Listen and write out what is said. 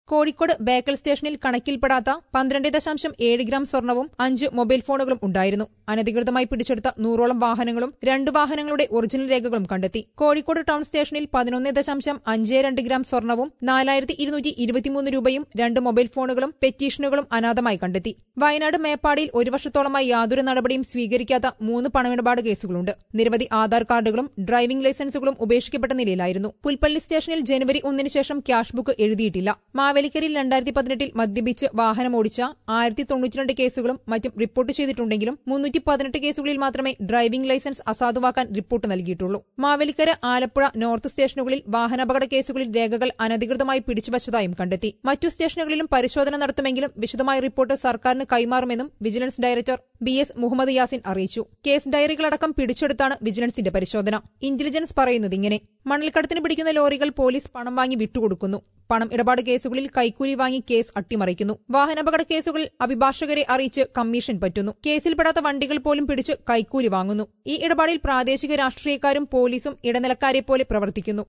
കോഴിക്കോട് ബേക്കൽ സ്റ്റേഷനിൽ കണക്കിൽപ്പെടാത്ത പന്ത്രണ്ട് ദശാംശം ഏഴ് ഗ്രാം സ്വർണവും അഞ്ച് മൊബൈൽ ഫോണുകളും ഉണ്ടായിരുന്നു അനധികൃതമായി പിടിച്ചെടുത്ത നൂറോളം വാഹനങ്ങളും രണ്ട് വാഹനങ്ങളുടെ ഒറിജിനൽ രേഖകളും കണ്ടെത്തി കോഴിക്കോട് ടൗൺ സ്റ്റേഷനിൽ പതിനൊന്ന് ദശാംശം അഞ്ച് രണ്ട് ഗ്രാം സ്വർണവും നാലായിരത്തി ഇരുന്നൂറ്റി ഇരുപത്തിമൂന്ന് രൂപയും രണ്ട് മൊബൈൽ ഫോണുകളും പെറ്റീഷനുകളും അനാഥമായി കണ്ടെത്തി വയനാട് മേപ്പാടിയിൽ ഒരു വർഷത്തോളമായി യാതൊരു നടപടിയും സ്വീകരിക്കാത്ത മൂന്ന് പണമിടപാട് കേസുകളുണ്ട് നിരവധി ആധാർ കാർഡുകളും ഡ്രൈവിംഗ് ലൈസൻസുകളും ഉപേക്ഷിക്കപ്പെട്ട നിലയിലായിരുന്നു പുൽപ്പള്ളി സ്റ്റേഷനിൽ ജനുവരി ഒന്നിന് ശേഷം ക്യാഷ് ബുക്ക് എഴുതിയിട്ടില്ല മാവേലിക്കരയിൽ രണ്ടായിരത്തി പതിനെട്ടിൽ മദ്യപിച്ച് വാഹനമോടിച്ച ആയിരത്തി തൊണ്ണൂറ്റിരണ്ട് കേസുകളും മറ്റും റിപ്പോർട്ട് ചെയ്തിട്ടുണ്ടെങ്കിലും മുന്നൂറ്റി പതിനെട്ട് കേസുകളിൽ മാത്രമേ ഡ്രൈവിംഗ് ലൈസൻസ് അസാധുവാക്കാൻ റിപ്പോർട്ട് നൽകിയിട്ടുള്ളൂ മാവേലിക്കര ആലപ്പുഴ നോർത്ത് സ്റ്റേഷനുകളിൽ വാഹനാപകട കേസുകളിൽ രേഖകൾ അനധികൃതമായി പിടിച്ചുവച്ചതായും കണ്ടെത്തി മറ്റു സ്റ്റേഷനുകളിലും പരിശോധന നടത്തുമെങ്കിലും വിശദമായ റിപ്പോർട്ട് സർക്കാരിന് കൈമാറുമെന്നും vigilance director B S Muhammad Yasin അറിയിച്ചു കേസ് ഡയറികളടക്കം പിടിച്ചെടുത്താണ് വിജിലൻസിന്റെ പരിശോധന ഇന്റലിജൻസ് പറയുന്നത് ഇങ്ങനെ മണൽക്കടത്തിന് പിടിക്കുന്ന ലോറികൾ പോലീസ് പണം വാങ്ങി വിട്ടുകൊടുക്കുന്നു പണം ഇടപാട് കേസുകളിൽ കൈക്കൂലി വാങ്ങി കേസ് അട്ടിമറിക്കുന്നു വാഹനാപകട കേസുകൾ അഭിഭാഷകരെ അറിയിച്ച് കമ്മീഷൻ പറ്റുന്നു കേസിൽപ്പെടാത്ത വണ്ടികൾ പോലും പിടിച്ച് കൈക്കൂലി വാങ്ങുന്നു ഈ ഇടപാടിൽ പ്രാദേശിക രാഷ്ട്രീയക്കാരും പോലീസും ഇടനിലക്കാരെ പോലെ പ്രവർത്തിക്കുന്നു